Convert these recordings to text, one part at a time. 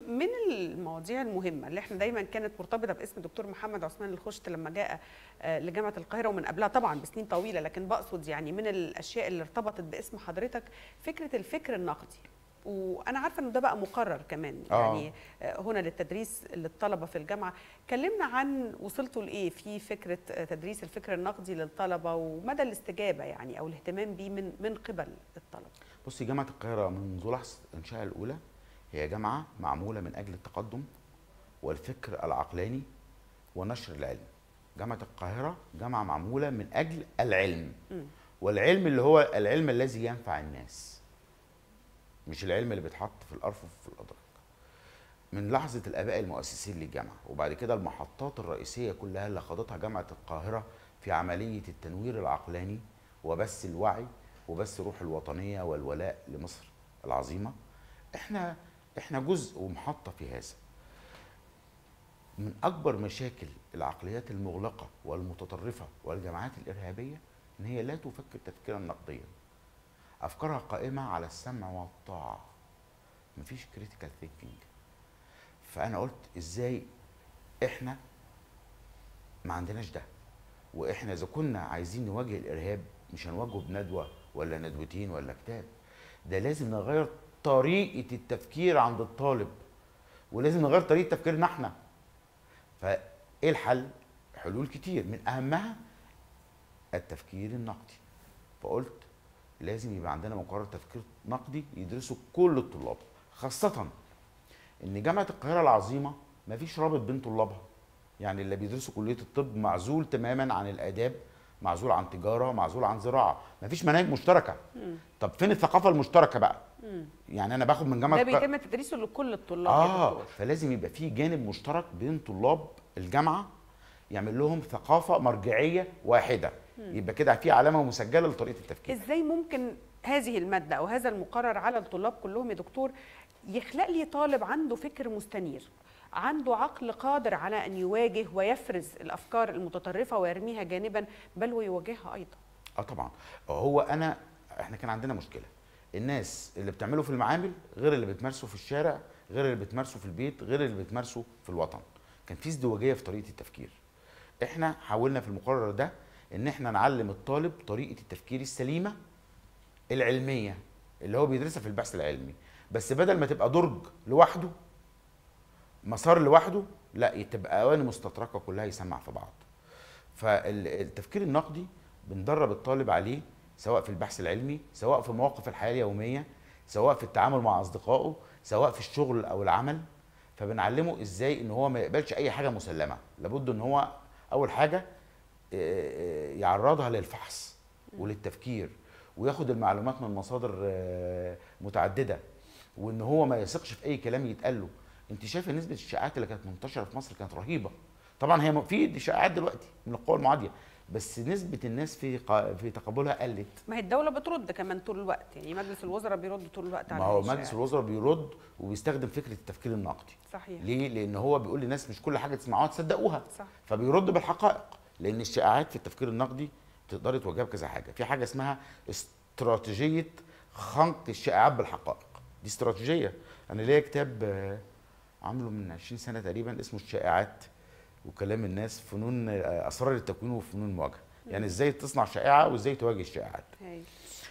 من المواضيع المهمه اللي احنا دايما كانت مرتبطه باسم دكتور محمد عثمان الخشت لما جاء آه، لجامعه القاهره ومن قبلها طبعا بسنين طويله لكن بقصد يعني من الاشياء اللي ارتبطت باسم حضرتك فكره الفكر النقدي وانا عارفه انه ده بقى مقرر كمان آه. يعني آه، هنا للتدريس للطلبه في الجامعه كلمنا عن وصلتوا لايه في فكره آه، تدريس الفكر النقدي للطلبه ومدى الاستجابه يعني او الاهتمام بيه من من قبل الطلبه بصي جامعه القاهره منذ لحظه انشائها الاولى هي جامعه معموله من اجل التقدم والفكر العقلاني ونشر العلم جامعه القاهره جامعه معموله من اجل العلم مم. والعلم اللي هو العلم الذي ينفع الناس مش العلم اللي بيتحط في الارفف وفي الادراج من لحظه الاباء المؤسسين للجامعه وبعد كده المحطات الرئيسيه كلها اللي خاضتها جامعه القاهره في عمليه التنوير العقلاني وبث الوعي وبث روح الوطنيه والولاء لمصر العظيمه احنا احنا جزء ومحطه في هذا من اكبر مشاكل العقليات المغلقه والمتطرفه والجماعات الارهابيه ان هي لا تفكر تفكيرا نقديا افكارها قائمه على السمع والطاعه مفيش كريتيكال ثينكينج فانا قلت ازاي احنا ما عندناش ده واحنا اذا كنا عايزين نواجه الارهاب مش هنواجهه بندوه ولا ندوتين ولا كتاب ده لازم نغير طريقه التفكير عند الطالب ولازم نغير طريقه تفكيرنا احنا فايه الحل حلول كتير من اهمها التفكير النقدي فقلت لازم يبقى عندنا مقرر تفكير نقدي يدرسه كل الطلاب خاصة ان جامعة القاهرة العظيمة مفيش رابط بين طلابها يعني اللي بيدرسوا كلية الطب معزول تماما عن الآداب معزول عن تجارة معزول عن زراعة مفيش مناهج مشتركة طب فين الثقافة المشتركة بقى يعني أنا باخد من جامعة ده القا- بيتم تدريسه لكل الطلاب يا اه دكتور فلازم يبقى في جانب مشترك بين طلاب الجامعه يعمل لهم ثقافه مرجعيه واحده يبقى كده في علامه مسجله لطريقه التفكير ازاي ممكن هذه الماده او هذا المقرر على الطلاب كلهم يا دكتور يخلق لي طالب عنده فكر مستنير عنده عقل قادر على ان يواجه ويفرز الافكار المتطرفه ويرميها جانبا بل ويواجهها ايضا اه طبعا هو انا احنا كان عندنا مشكله الناس اللي بتعمله في المعامل غير اللي بتمارسه في الشارع غير اللي بتمارسه في البيت غير اللي بتمارسه في الوطن كان في ازدواجيه في طريقه التفكير احنا حاولنا في المقرر ده ان احنا نعلم الطالب طريقه التفكير السليمه العلميه اللي هو بيدرسها في البحث العلمي بس بدل ما تبقى درج لوحده مسار لوحده لا تبقى اواني مستطرقه كلها يسمع في بعض فالتفكير النقدي بندرب الطالب عليه سواء في البحث العلمي سواء في مواقف الحياه اليوميه سواء في التعامل مع اصدقائه سواء في الشغل او العمل فبنعلمه ازاي ان هو ما يقبلش اي حاجه مسلمه لابد ان هو اول حاجه آه، يعرضها للفحص وللتفكير وياخد المعلومات من مصادر آه، متعدده وان هو ما يثقش في اي كلام يتقال له انت شايفه نسبه الشائعات اللي كانت منتشره في مصر كانت رهيبه طبعا هي م- في شائعات دلوقتي من القوى المعاديه بس نسبه الناس في قا- في تقبلها قلت ما هي الدوله بترد كمان طول الوقت يعني مجلس الوزراء بيرد طول الوقت على ما هو هذه مجلس الشائعات. الوزراء بيرد وبيستخدم فكره التفكير النقدي صحيح ليه لان هو بيقول للناس مش كل حاجه تسمعوها تصدقوها صح فبيرد بالحقائق لان الشائعات في التفكير النقدي تقدري تواجهها بكذا حاجه في حاجه اسمها استراتيجيه خنق الشائعات بالحقائق دي استراتيجيه انا ليا كتاب آه، عامله من 20 سنه تقريبا اسمه الشائعات وكلام الناس فنون آه، اسرار التكوين وفنون المواجهه يعني ازاي تصنع شائعه وازاي تواجه الشائعات هاي.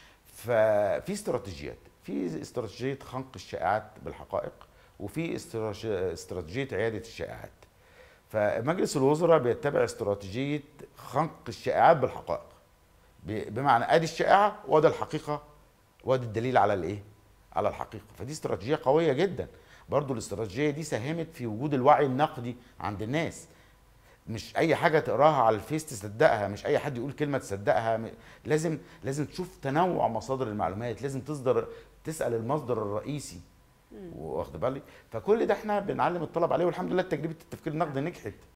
ففي استراتيجيات في استراتيجيه خنق الشائعات بالحقائق وفي استراتيج- استراتيجيه عياده الشائعات فمجلس الوزراء بيتبع استراتيجيه خنق الشائعات بالحقائق ب- بمعنى ادي الشائعه وادي الحقيقه وادي الدليل على الايه على الحقيقه فدي استراتيجيه قويه جدا برضو الاستراتيجيه دي ساهمت في وجود الوعي النقدي عند الناس مش اي حاجه تقراها على الفيس تصدقها مش اي حد يقول كلمه تصدقها م- لازم لازم تشوف تنوع مصادر المعلومات لازم تصدر تسال المصدر الرئيسي واخد بالك فكل ده احنا بنعلم الطلب عليه والحمد لله تجربه التفكير النقدي نجحت